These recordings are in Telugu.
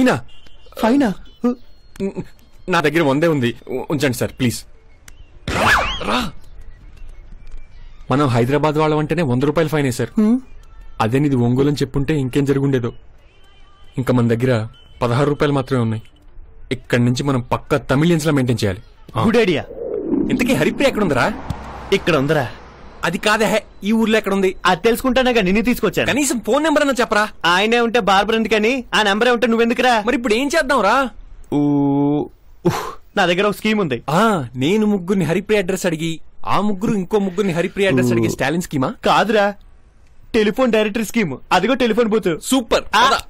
ఫైనా ఫైనా నా దగ్గర వందే ఉంది ఉ- ఉంచండి సార్ ప్లీజ్ రా మనం హైదరాబాద్ వాళ్ళం అంటేనే వంద రూపాయలు ఫైన్ వేశారు అదే నీది ఒంగోలు అని చెప్పుంటే ఇంకేం జరుగుండేదో ఇంకా మన దగ్గర పదహారు రూపాయలు మాత్రమే ఉన్నాయి ఇక్కడి నుంచి మనం పక్క తమిళియన్స్ లా మెయింటైన్ చేయాలి ఆ. గుడ్ ఐడియా ఇంతకీ హరిప్రియ ఎక్కడ ఉందరా ఇక్కడ ఉందరా అది కాదే ఈ ఊర్లో ఎక్కడ ఉంది అది తెలుసుకుంటానే నిన్ను తీసుకొచ్చాను కనీసం ఫోన్ నెంబర్ అన్న చెప్పరా ఆయనే ఉంటే బార్బర్ ఎందుకని ఆ నెంబరే ఉంటే నువ్వెందుకురా మరి ఇప్పుడు ఏం చేద్దాం రా ఊ, ఉహ్, నా దగ్గర ఒక స్కీమ్ ఉంది ఆ నేను ముగ్గురిని హరిప్రియ అడ్రస్ అడిగి ఆ ముగ్గురు ఇంకో ముగ్గురిని హరిప్రియ అడ్రస్ అడిగి స్టాలిన్ స్కీమా కాదురా టెలిఫోన్ డైరెక్టరీ స్కీమ్ అదిగో టెలిఫోన్ బూత్ సూపర్ ఆ. పద.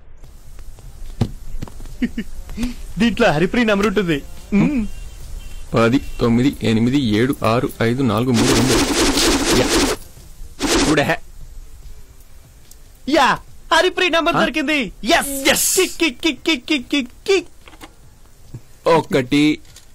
దీంట్లో హరిప్రియ నెంబర్ ఉంటుంది మ్మ్. పది తొమ్మిది ఎనిమిది ఏడు ఆరు ఐదు నాలుగు మూడు రెండు యా. చూడే యా హరిప్రియ నెంబర్ ఆ? దొరికింది yes Yes. Kick kick kick kick kick kick kick ఒకటి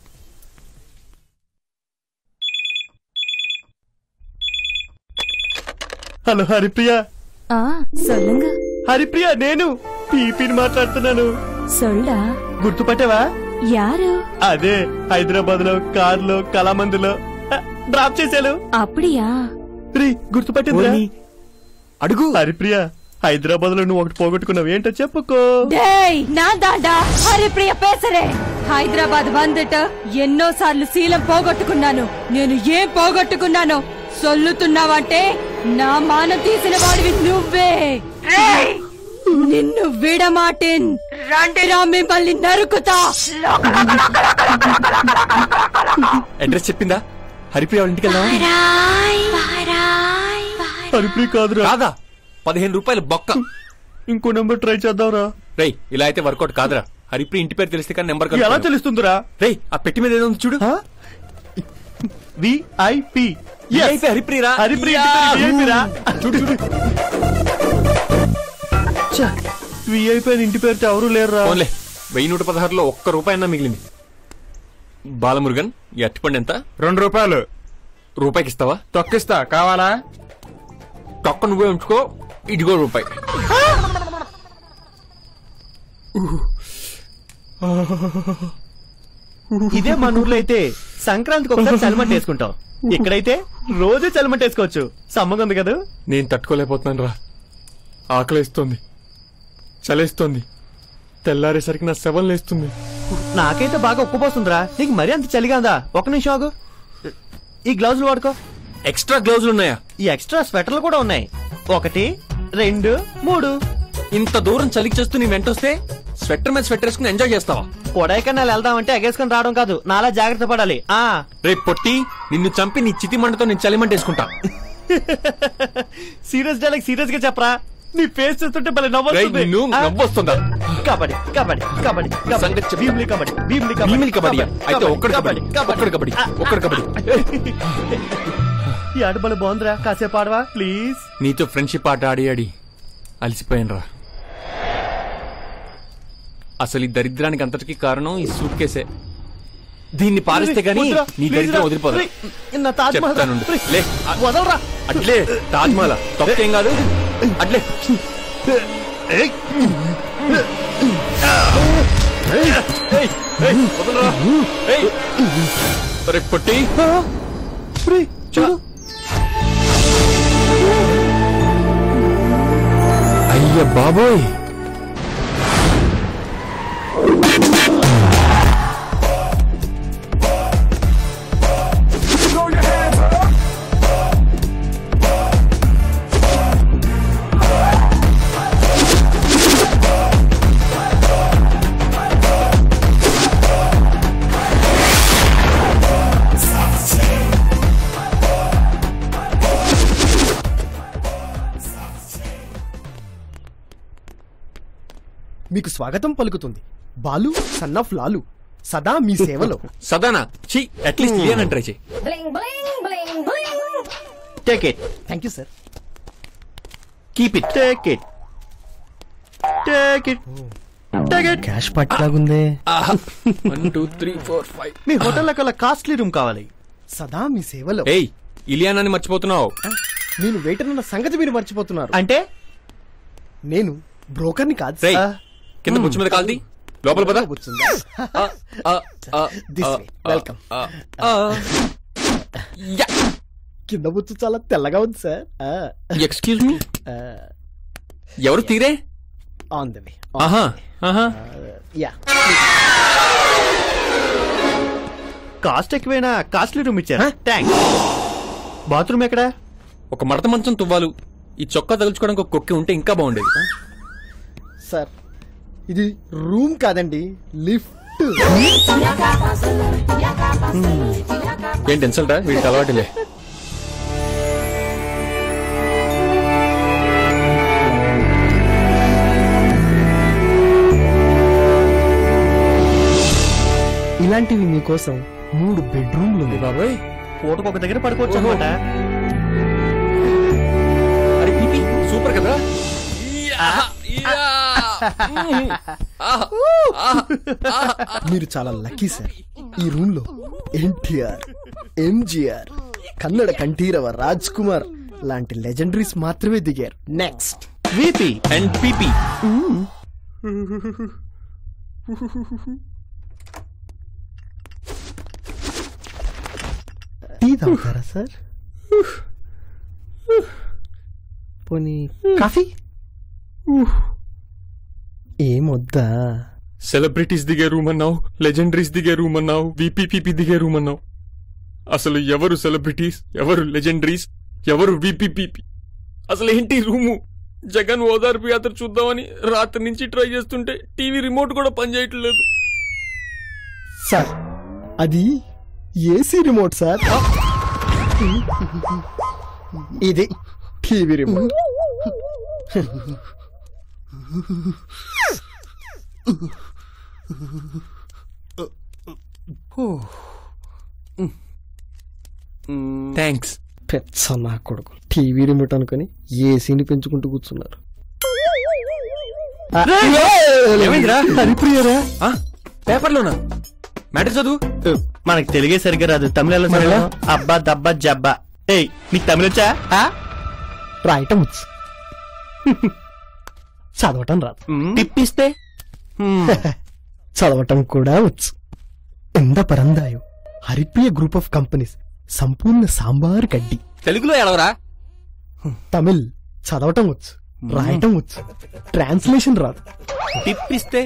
హలో హరిప్రియ ஆ சொல்லுங்க హరిప్రియ నేను పీపీని మాట్లాడుతున్నాను சொல்டா గుర్తుపట్టావా யாரு అదే హైదరాబాద్ లో కార్ లో కళామందులో డ్రాప్ చేశాను அப்படியா రీ గుర్తుపట్టిందిరా ఓని. అడుగు హరిప్రియ హైదరాబాద్ లో నువ్వు ఒకటి పోగొట్టుకున్నావు ఏంటో చెప్పుకో டேய் நான் தாண்டா హరిప్రియ பேசுறேன் హైదరాబాద్ வந்துட்டு ఎన్నోసార్లు శీలం పోగొట్టుకున్నాను నేను ఏం పోగొట్టుకున్నానో సొల్లుతున్నావంటే నా మానం తీసిన వాడివి నువ్వే రేయ్! నిన్ను విడమాటేన్ రండిరా మిమ్మల్ని నరుకుతా అడ్రస్ చెప్పిందా హరిప్రియ వాళ్ళ ఇంటికి వెళ్దామా హరిప్రియ కాదురా కాదా పదిహేను రూపాయలు బొక్క ఇంకో నెంబర్ ట్రై చేద్దాంరా రేయ్ ఇలా అయితే వర్కౌట్ కాదురా హరిప్రియ ఇంటి పేరు తెలిస్తే కానీ నెంబర్ ఎలా తెలుస్తుందిరా రేయ్ ఆ పెట్టి మీద ఏదో ఉంది చూడు విఐపి VIP హరిప్రియరా హరిప్రియ చూడు చూడు విఐపి అని ఇంటి పేరుతో ఎవరు లేరురా ఫోన్లే వెయ్యి నూట పదహారులో ఒక్క రూపాయి అన్నా మిగిలింది బాలమురుగన్ ఈ అట్టిపండి ఎంత రెండు రూపాయలు రూపాయికి ఇస్తావా తొక్కిస్తా కావాలా తొక్క నువ్వే ఉంచుకో ఇదిగో రూపాయి ఇదే మన ఊర్లో అయితే సంక్రాంతికి ఒకసారి చలిమంట వేసుకుంటాం ఇక్కడైతే రోజు చలిమంట వేసుకోవచ్చు సమ్మగా ఉంది కదా నేను తట్టుకోలేకపోతున్నాను రా ఆకలేస్తోంది చలేస్తోంది తెల్లారేసరికి నా సెవెన్ లేస్తుంది నాకైతే బాగా ఉక్కుపోస్తుందిరా నీకు మరీ అంత చలిగా ఉందా ఒక నిమిషం ఆగు ఈ గ్లౌజులు వాడుకో ఎక్స్ట్రా గ్లౌజులు ఉన్నాయా ఈ ఎక్స్ట్రా స్వెటర్లు కూడా ఉన్నాయి ఒకటి రెండు మూడు ఇంత దూరం చలికి చేస్తూ నీ వెంటొస్తే స్వెటర్ మీద స్వెటర్ వేసుకుని ఎంజాయ్ చేస్తావా కొడైకెనాల్ వెళ్దామంటే ఎగేసుకొని రావడం కాదు నాలా జాగ్రత్త పడాలి ఆ రేపు పొట్టి నిన్ను చంపి నీ చితి మంటతో నేను చలిమంటేసుకుంటా సీరియస్ డైలాగ్ సీరియస్ గా చెప్పరా నీ ఫేస్ చూస్తుంటే భలే రేయ్, నవ్వొస్తుంది నిన్ను ఆ? నవ్వొస్తుందా కబడ్డీ కబడ్డీ కబడ్డీ కబడ్డీ సంగతి చెప్తా. భీమ్లీ కబడ్డీ భీమ్లీ భీమిలి కబడ్డీ అయితే ఒక్కడి కబడ్డీ ఒక్కడి కబడ్డీ ఒక్కడి కబడ్డీ ఈ ఆట భలే బాగుందిరా కాసేపు ఆడవా ప్లీజ్ నీతో ఫ్రెండ్షిప్ ఆట ఆడి ఆడి అలసిపోయాను రా అసలు ఈ దరిద్రానికి అంతటికి కారణం ఈ సూట్ కేసే దీన్ని పారిస్తే గానీ వద్దురా, నీ ప్లీజ్ దరిద్రం రా. వదిలిపోదు రేయ్, నా తాజ్ మహల్ రా. చెప్తానుండు. రేయ్, లే. వదలరా అట్లే తాజ్మహల్ తప్పేం కాదు అట్లే ఏయ్, ఏయ్, వదలరా. ఏయ్. ఒరే పొట్టి రేయ్, చూడు అయ్య బాబోయ్ మీకు స్వాగతం పలుకుతుంది బాలు సన్ ఆఫ్ లాలు సదా మీ సేవలో సదానా చీ అట్లీస్ట్ ఇలియన్ ట్రై చేయి take it thank you sir keep it take it take it take it cash పట్లాగుందే one two three four five మీ హోటల్ కల్లా కాస్ట్లీ రూమ్ కావాలి సదా మీ సేవలో ఏయ్ ఇలియానాని మర్చిపోతున్నావు నేను వెయిటర్ అన్న సంగతి మీరు మర్చిపోతున్నారు అంటే నేను బ్రోకర్ని కాదు రేయ్ ఆ. కింద బుచ్చు మీద కాల్ది లోపల పద కూర్చుందా ఆ, ఆ, ఆ, This ఆ, way. ఆ, Welcome. ఆ, ఆ. యా. కింద బుచ్చు చాలా తెల్లగా ఉంది సార్ ఎక్స్క్యూజ్ మీ ఎవరు తీరే ఆన్ ద వే ఆహా ఆహా యా కాస్ట్ ఎక్కువైనా కాస్ట్లీ రూమ్ ఇచ్చారు థ్యాంక్స్ బాత్రూమ్ ఎక్కడ ఒక మడత మంచం తువ్వాలు ఈ చొక్కా తగులుచుకోవడానికి ఒక కొక్కి ఉంటే ఇంకా బాగుండేది సార్ ఇది రూమ్ కాదండి లిఫ్ట్ ఏంటి ఇన్సల్టా వీడికి అలవాటులే ఇలాంటివి మీకోసం మూడు బెడ్రూమ్లు ఉన్నాయి. బాబాయ్ పూటకు ఒక దగ్గర పడుకోవచ్చు అనమాట అరే పీపీ సూపర్ కదా మీరు చాలా లక్కీ సార్ ఈ రూమ్ లో ఎన్టీఆర్ ఎంజిఆర్ కన్నడ కంఠీరవ రాజ్ కుమార్ లాంటి లెజెండరీస్ మాత్రమే దిగారు next VP and PP tea తాగుతారా సార్ పోనీ కాఫీ ఏమొద్దా సెలబ్రిటీస్ దిగే రూమ్ అన్నావు లెజెండరీస్ దిగే రూమ్ అన్నావు విపీపీపీ దిగే రూమ్ అన్నావు అసలు ఎవరు సెలబ్రిటీస్ ఎవరు లెజెండరీస్ ఎవరు విపీపీపీ అసలు ఏంటి ఈ రూము జగన్ ఓదార్పు యాత్ర చూద్దామని రాత్రి నుంచి ట్రై చేస్తుంటే టీవీ రిమోట్ కూడా పనిచేయట్లేదు సార్ అది ఏసీ రిమోట్ సార్ ఇది టీవీ రిమోట్ థ్యాంక్స్ పెచ్చ నా కొడుకు టీవీ రిమోట్ అనుకుని ఏసీని పెంచుకుంటూ కూర్చున్నారు ఆ, ఏమైందిరా? హరిప్రియరా ఆ, పేపర్లోనా మ్యాటర్ చదువు మనకి తెలుగే సరిగ్గా రాదు తమిళలో మరెలా? చదవడం. అబ్బా దబ్బా జబ్బా ఏయ్ నీకు తమిళ వచ్చా ఆ? రాయటం వచ్చు చదవటం రాదు టిప్పిస్తే చదవటం కూడా వచ్చు ఎంత పరందాయో Haripriya group of companies Sampoorna sambar కడ్డి తెలుగులో ఎడవరా తమిళ్ చదవటం వచ్చు రాయటం వచ్చు ట్రాన్స్లేషన్ రాదు టిప్పిస్తే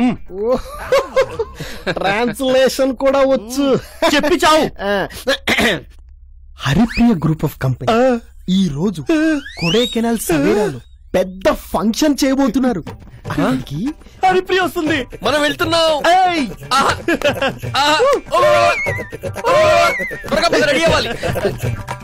ట్రాన్స్లేషన్ కూడా వచ్చు చెప్పి చావు హరిప్రియ గ్రూప్ ఆఫ్ కంపెనీ ఈ రోజు కొడైకెనాల్ సవేరాలో పెద్ద ఫంక్షన్ చేయబోతున్నారు అక్కడికి హరిప్రియ వస్తుంది మనం వెళ్తున్నాం ఏయ్ త్వరగా రెడీ అవ్వాలి